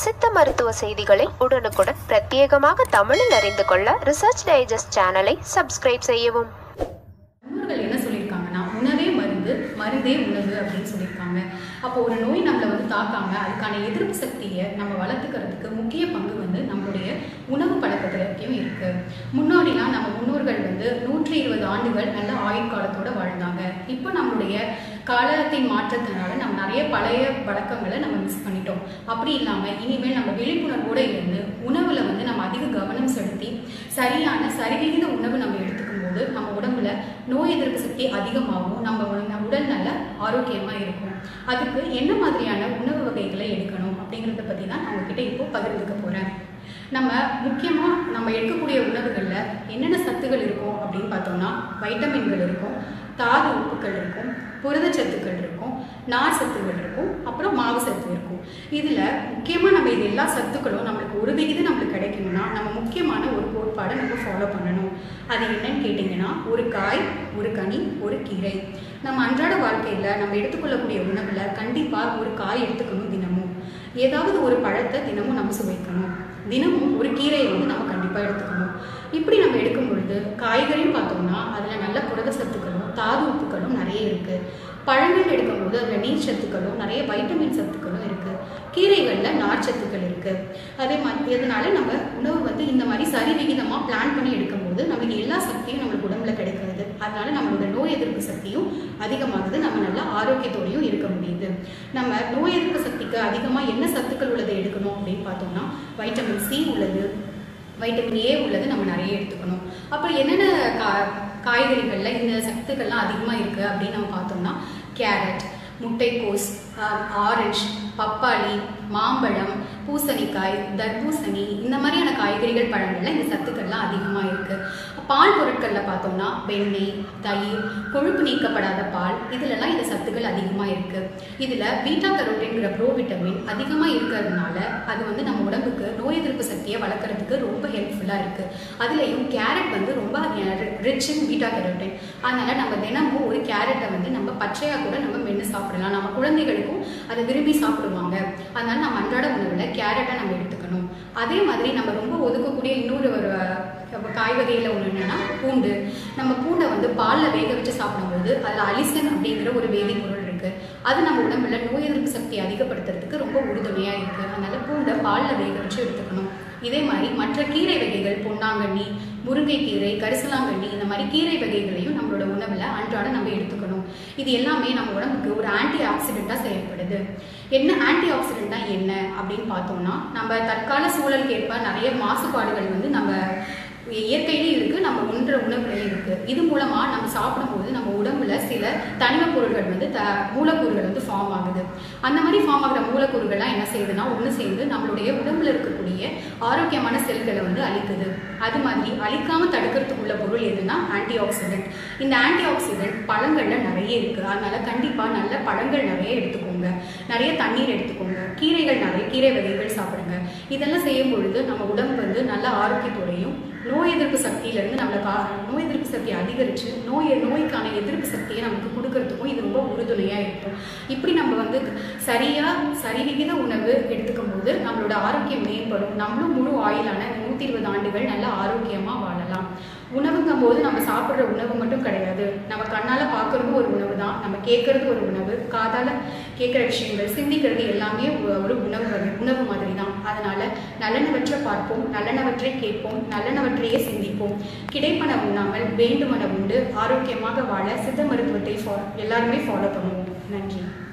சித்த மருத்துவ செய்திகளை உடனுக்குடன் பிரத்யேகமாக தமிழில் அறிந்து கொள்ள ரிசர்ச் டைஜஸ்ட் சேனலை சப்ஸ்கிரைப் செய்யவும் முன்னோர்கள் என்ன சொல்லியிருக்காங்கன்னா உணவே மருந்து மருந்தே உணவு அப்படின்னு சொல்லியிருக்காங்க அப்போ ஒரு நோய் நம்மளை வந்து தாக்காம அதுக்கான எதிர்ப்பு சக்தியை நம்ம வளர்த்துக்கிறதுக்கு முக்கிய பங்கு வந்து நம்மளுடைய உணவு பழக்கத்துலயும் இருக்கு முன்னாடிலாம் நம்ம முன்னோர்கள் வந்து நூற்றி இருபது ஆண்டுகள் நல்ல ஆயுட்காலத்தோட வாழ்ந்தாங்க இப்போ நம்மளுடைய காலத்தின் மாற்றத்தினால நம்ம நிறைய பழைய பழக்கங்களை நம்ம மிஸ் பண்ணிட்டோம் அப்படி இல்லாமல் இனிமேல் நம்ம விழிப்புணர்வோடு இருந்து உணவுல வந்து நம்ம அதிக கவனம் செலுத்தி சரியான சரிவிகித உணவு நம்ம எடுத்துக்கும் போது நம்ம உடம்புல நோய் எதிர்ப்பு சக்தி அதிகமாகும் நம்ம உட- நம்ம உடல் நல்ல ஆரோக்கியமா இருக்கும் அதுக்கு என்ன மாதிரியான உணவு வகைகளை எடுக்கணும் அப்படிங்கிறத பத்தி தான் நான் உங்ககிட்ட இப்போ பகிர்ந்துக்க போறேன் நம்ம முக்கியமா நம்ம எடுக்கக்கூடிய உணவுகள்ல என்னென்ன சத்துகள் இருக்கும் அப்படின்னு பார்த்தோம்னா வைட்டமின்கள் இருக்கும் தாது உப்புக்கள் இருக்கும் புரதச்சத்துக்கள் இருக்கும் நார் சத்துக்கள் இருக்கும் அப்புறம் மாவு சத்து இருக்கும் இதில் முக்கியமாக நம்ம இது எல்லா சத்துக்களும் நம்மளுக்கு ஒரு விகிதம் நம்மளுக்கு கிடைக்கணும்னா நம்ம முக்கியமான ஒரு கோட்பாடை நம்ம ஃபாலோ பண்ணணும் அது என்னன்னு கேட்டிங்கன்னா ஒரு காய் ஒரு கனி ஒரு கீரை நம்ம அன்றாட வாழ்க்கையில் நம்ம எடுத்துக்கொள்ளக்கூடிய உணவில் கண்டிப்பாக ஒரு காய் எடுத்துக்கணும் தினமும் ஏதாவது ஒரு பழத்தை தினமும் நம்ம சுவைக்கணும் தினமும் ஒரு கீரையை வந்து நம்ம கண்டிப்பாக எடுத்துக்கணும் இப்படி நம்ம எடுக்கும் பொழுது காய்கறின்னு பார்த்தோம்னா அதில் நல்ல புரத சத்துக்களும் தாது உப்புகளும் நிறைய இருக்குது பழங்கள் எடுக்கும்போது அதில் நீர் சத்துக்களும் நிறைய வைட்டமின் சத்துக்களும் இருக்குது கீரைகளில் நார் சத்துக்கள் இருக்குது அதே மாதிரி இதனால நம்ம உணவு வந்து இந்த மாதிரி சரி விகிதமாக பிளான் பண்ணி எடுக்கும்போது நம்மளுக்கு எல்லா சக்தியும் நம்மளுக்கு உடம்புல கிடைக்கிறது அதனால நம்மளோட நோய் எதிர்ப்பு சக்தியும் அதிகமாகுது நம்ம நல்லா ஆரோக்கியத்தோடையும் இருக்க முடியுது நம்ம நோய் எதிர்ப்பு சக்திக்கு அதிகமாக என்ன சத்துக்கள் உள்ளதை எடுக்கணும் அப்படின்னு பார்த்தோம்னா வைட்டமின் சி உள்ளது வைட்டமின் ஏ உள்ளது நம்ம நிறைய எடுத்துக்கணும் அப்புறம் என்னென்ன கா காய்கறிகளில் இந்த சத்துக்கள்லாம் அதிகமாக இருக்குது அப்படின்னு நம்ம பார்த்தோம்னா கேரட் முட்டைக்கோஸ் ஆரஞ்சு பப்பாளி மாம்பழம் பூசணிக்காய் தர்பூசணி இந்த மாதிரியான காய்கறிகள் பழங்கள்ல இந்த சத்துக்கள்லாம் அதிகமாக இருக்குது பால் பொருட்களில் பார்த்தோம்னா வெண்ணெய் தயிர் கொழுப்பு நீக்கப்படாத பால் இதுலலாம் இந்த சத்துக்கள் அதிகமாக இருக்குது இதில் பீட்டா கரோட்டின்கிற ப்ரோவிட்டமின் அதிகமாக இருக்கிறதுனால அது வந்து நம்ம உடம்புக்கு நோய் எதிர்ப்பு சக்தியை வளர்க்குறதுக்கு ரொம்ப ஹெல்ப்ஃபுல்லாக இருக்குது அதுலேயும் கேரட் வந்து ரொம்ப ரிச் இன் பீட்டா கரோட்டின் அதனால் நம்ம தினமும் ஒரு கேரட்டை வந்து நம்ம பச்சையாக கூட நம்ம மென்று சாப்பிடலாம் நம்ம குழந்தைகளுக்கும் அதை விரும்பி சாப்பிடுவாங்க அதனால நம்ம அன்றாட உணவில் கேரட்டை நம்ம எடுத்துக்கணும் அதே மாதிரி நம்ம ரொம்ப ஒதுக்கக்கூடிய இன்னொரு ஒரு அஹ், காய் வகையில் ஒன்று என்னன்னா பூண்டு நம்ம பூண்டை வந்து பாலில் வேக வச்சு சாப்பிடும்போது அதில் அலிசன் அப்படிங்கிற ஒரு வேதிப்பொருள் இருக்கு அது நம்ம உடம்புல நோய் எதிர்ப்பு சக்தியை அதிகப்படுத்துறதுக்கு ரொம்ப உறுதுணையாக இருக்கு அதனால பூண்டை பாலில் வேக வச்சு எடுத்துக்கணும் இதே மாதிரி மற்ற கீரை வகைகள் பொன்னாங்கண்ணி முருங்கைக்கீரை கரிசலாங்கண்ணி இந்த மாதிரி கீரை வகைகளையும் நம்மளோட உணவில் அன்றாட நம்ம எடுத்துக்கணும் இது எல்லாமே நம்ம உடம்புக்கு ஒரு ஆன்டி ஆக்சிடெண்ட்டாக செயல்படுது என்ன ஆன்டி ஆக்சிடெண்ட்னா என்ன அப்படின்னு பார்த்தோம்னா நம்ம தற்கால சூழலுக்கு ஏற்ப நிறைய மாசுபாடுகள் வந்து நம்ம இயற்கையிலே இருக்கு நம்ம உண்ற உணவுலையும் இருக்கு இது மூலமா நம்ம சாப்பிடும்போது நம்ம உடம்புல சில தனிம பொருட்கள் வந்து த மூலக்கூறுகள் வந்து ஃபார்ம் ஆகுது அந்த மாதிரி ஃபார்ம் ஆகுற மூலக்கூறுகள்லாம் என்ன செய்யுதுன்னா ஒன்று சேர்ந்து நம்மளுடைய உடம்புல இருக்கக்கூடிய ஆரோக்கியமான செல்களை வந்து அழிக்குது அது மாதிரி அழிக்காம தடுக்கிறதுக்குள்ள பொருள் எதுனா ஆன்டி ஆக்சிடென்ட் இந்த ஆன்டி ஆக்சிடென்ட் பழங்கள்ல நிறைய இருக்கு அதனால கண்டிப்பா நல்ல பழங்கள் நிறைய எடுத்துக்கோங்க நிறைய தண்ணீர் எடுத்துக்கோங்க கீரைகள் நிறைய கீரை வகைகள் சாப்பிடுங்க இதெல்லாம் செய்யும் பொழுது நம்ம உடம்பு வந்து நல்ல ஆரோக்கியத்தோடையும் நோய் எதிர்ப்பு சக்தியிலேருந்து நம்மளை கா நோய் எதிர்ப்பு சக்தியை அதிகரித்து நோய் நோய்க்கான எதிர்ப்பு சக்தியை நமக்கு கொடுக்கறதுக்கும் இது ரொம்ப உறுதுணையாக இருக்கும் இப்படி நம்ம வந்து சரியாக சரிவிகித உணவு எடுத்துக்கும் போது நம்மளோட ஆரோக்கியம் மேம்படும் நம்மளும் முழு ஆயுளான நூற்றி இருபது ஆண்டுகள் நல்ல ஆரோக்கியமாக வாழலாம் உணவுங்கும் போது நம்ம சாப்பிட்ற உணவு மட்டும் கிடையாது நம்ம கண்ணால் பார்க்கறது ஒரு உணவு தான் நம்ம கேட்கறது ஒரு உணவு காதால் கேட்குற விஷயங்கள் சிந்திக்கிறது எல்லாமே ஒ- ஒரு உணவு வகை உணவு மாதிரி தான் அதனால நல்லனவற்றை பார்ப்போம் நல்லனவற்றை கேட்போம் நல்லனவற்றையே சிந்திப்போம் கிடைப்பன உண்ணாமல் வேண்டுமன உண்டு ஆரோக்கியமாக வாழ சித்த மருத்துவத்தை ஃபா எல்லாருமே ஃபாலோ பண்ணுவோம் நன்றி